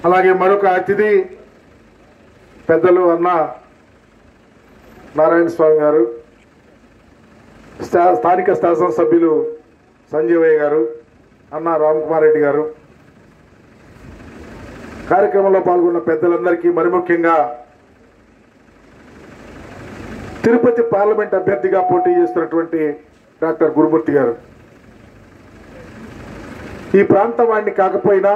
అలాగే మరొక అతిథి పెద్దలు అన్న నారాయణ స్వామి గారు స్థా- స్థానిక శాసనసభ్యులు సంజీవయ్య గారు అన్న రామకుమార్ రెడ్డి గారు కార్యక్రమంలో పాల్గొన్న పెద్దలందరికీ మరి ముఖ్యంగా తిరుపతి పార్లమెంట్ అభ్యర్థిగా పోటీ చేస్తున్నటువంటి డాక్టర్ గురుమూర్తి గారు ఈ ప్రాంతం వాడిని కాకపోయినా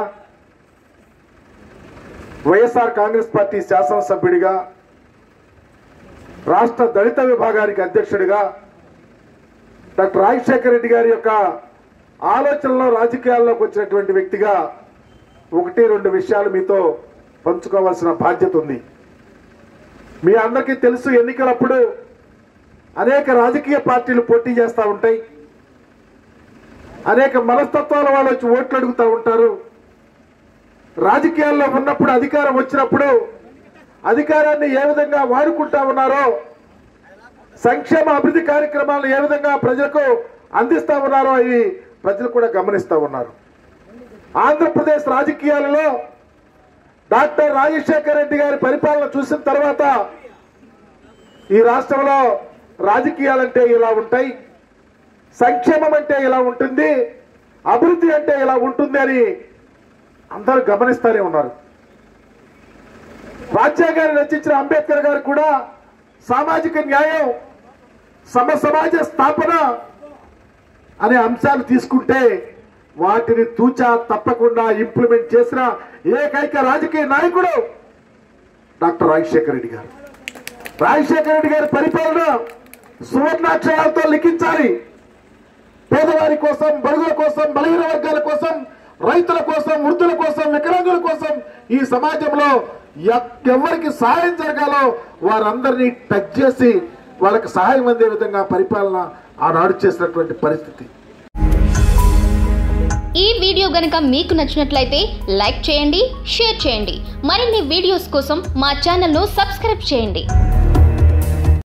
వైఎస్ఆర్ కాంగ్రెస్ పార్టీ శాసనసభ్యుడిగా రాష్ట్ర దళిత విభాగానికి అధ్యక్షుడిగా డాక్టర్ రాజశేఖర రెడ్డి గారి యొక్క ఆలోచనలో రాజకీయాల్లోకి వచ్చినటువంటి వ్యక్తిగా ఒకటి రెండు విషయాలు మీతో పంచుకోవాల్సిన బాధ్యత ఉంది మీ అందరికీ తెలుసు ఎన్నికలప్పుడు అనేక రాజకీయ పార్టీలు పోటీ చేస్తూ ఉంటాయి అనేక మనస్తత్వాల వాళ్ళు వచ్చి ఓట్లు అడుగుతూ ఉంటారు రాజకీయాల్లో ఉన్నప్పుడు అధికారం వచ్చినప్పుడు అధికారాన్ని ఏ విధంగా వాడుకుంటా ఉన్నారో సంక్షేమ అభివృద్ధి కార్యక్రమాలను ఏ విధంగా ప్రజలకు అందిస్తా ఉన్నారో అవి ప్రజలు కూడా గమనిస్తూ ఉన్నారు ఆంధ్రప్రదేశ్ రాజకీయాలలో డాక్టర్ రాజశేఖర రెడ్డి గారి పరిపాలన చూసిన తర్వాత ఈ రాష్ట్రంలో రాజకీయాలంటే ఇలా ఉంటాయి సంక్షేమం అంటే ఇలా ఉంటుంది అభివృద్ధి అంటే ఇలా ఉంటుంది అని అందరూ గమనిస్తూనే ఉన్నారు రాజ్యాంగాన్ని రచించిన అంబేద్కర్ గారు కూడా సామాజిక న్యాయం సమ సమాజ స్థాపన అనే అంశాలు తీసుకుంటే వాటిని తూచా తప్పకుండా ఇంప్లిమెంట్ చేసిన ఏకైక రాజకీయ నాయకుడు డాక్టర్ రాజశేఖర రెడ్డి గారు రాజశేఖర రెడ్డి గారి పరిపాలన సువర్ణాక్షరాలతో లిఖించాలి పేదవారి కోసం బడుగుల కోసం బలహీన వర్గాల కోసం రైతుల కోసం వృద్ధుల కోసం వికలాంగుల కోసం ఈ సమాజంలో ఎ- ఎవరికి సహాయం జరగాలో వారందరినీ టచ్ చేసి వాళ్ళకి సహాయం అందే విధంగా పరిపాలన ఆనాడు చేసినటువంటి పరిస్థితి ఈ వీడియో గనుక మీకు నచ్చినట్లయితే లైక్ చేయండి షేర్ చేయండి మరిన్ని వీడియోస్ కోసం మా ఛానల్ను సబ్స్క్రైబ్ చేయండి